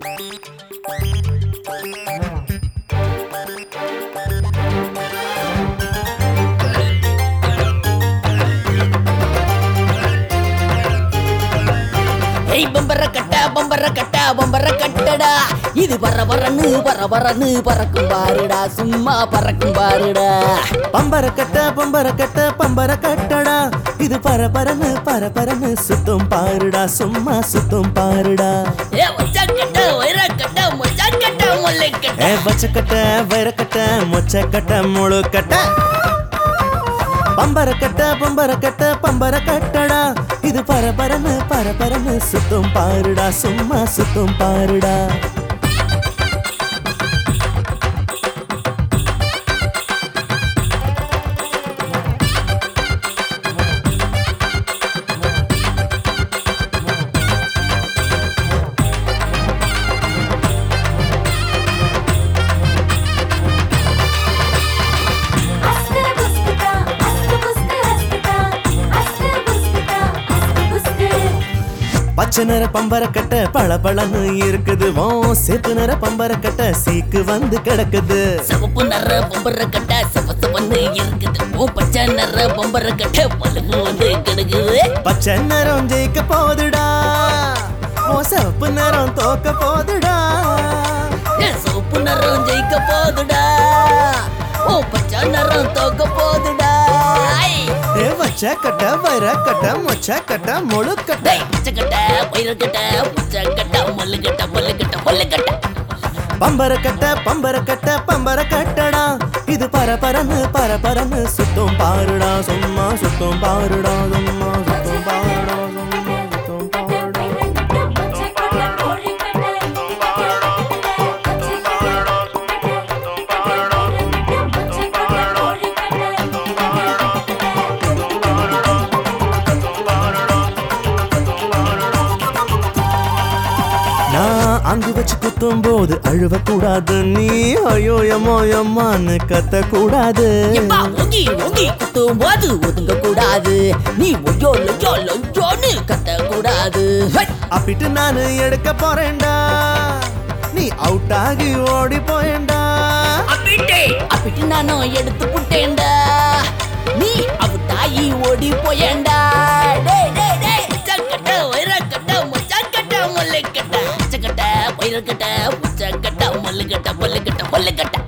ஏய் பம்பர கட்ட பம்பர கட்ட பம்பர கட்டடா இது வர வரன்னு வர வரன்னு பறக்கும் பாருடா சும்மா பறக்கும் பாருடா பம்பர கட்ட பம்பர கட்ட பம்பர கட்டடா இது பரபரன்னு பரபரன்னு சுத்தும் பாருடா சும்மா சுத்தும் பாருடா ஏ வச்சா கட்ட வைர கட்ட மொச்சா கட்ட முல்லை கட்ட ஏ வச்ச கட்ட வைர கட்ட மொச்ச கட்ட முழு கட்ட பம்பர கட்ட பம்பர கட்ட பம்பர கட்டடா இது பரபரன்னு பரபரன்னு சுத்தும் பாருடா சும்மா சுத்தும் பாருடா Asker buskata, asker busker askata, asker buskata, asker busker. பச்சை நிற பம்பர கட்ட பளபளன்னு இருக்குது ஓ சேத்து நிற பம்பர கட்ட சீக்கு வந்து கிடக்குது சிவப்பு நிற பொம்பர கட்ட சிவத்து வந்து இருக்குது ஓ பச்சை நிற பொம்பர கட்ட பழுகு வந்து கிடக்குது பச்சை நிறம் ஜெயிக்க போதுடா ஓ சிவப்பு நிறம் தோக்க போதுடா ஏ சிவப்பு நிறம் ஜெயிக்க போதுடா ஓ பச்சை நிறம் தோக்க போதுடா ஐ! ஏ வச்ச கட்ட வைர கட்ட மொச்ச கட்ட முழு கட்ட டேய், பச்சை கட்ட பயிர கட்ட பச்சை கட்ட மல்லு கட்ட மல்லு கட்ட மல்லு கட்ட பம்பர கட்ட பம்பர கட்ட பம்பர கட்டடா இது பரபரன்னு பரபரன்னு சுத்தும் பாருடா சும்மா சுத்தும் பாருடா சும்மா சுத்தும் பாருடா சும்மா சுத்தும் பாருடா பச்சை கொண்ட கோழி கட்டை பச்சை பச்சை கொண்ட கோழி நான் அங்கு வச்சு குத்தும் போது அழுவ கூடாது நீ ஐயோ எம்மோ எம்மான்னு கத்த கூடாது எப்பா ஒங்கி ஒங்கி குத்தும் போது ஒதுங்க கூடாது நீ ஒய்யோ லொய்யோ லொய்யோன்னு கத்த கூடாது ஹை! அப்பிட்டு நானு எடுக்க போறேன்டா நீ அவுட் ஆகி ஓடி போயேன்டா அப்பிட்டே அப்பிட்டு நானும் எடுத்து புட்டேன்டா நீ அவுட்டாயி ஓடி போயேன்டா டேய் டேய் டேய் சக்கட்ட வைர கட்ட முச்சா கட்ட முல்லை கட்ட சக்கட்ட வைர கட்ட முச்சா கட்ட மல்லு கட்ட மல்லு கட்ட மல்லு கட்ட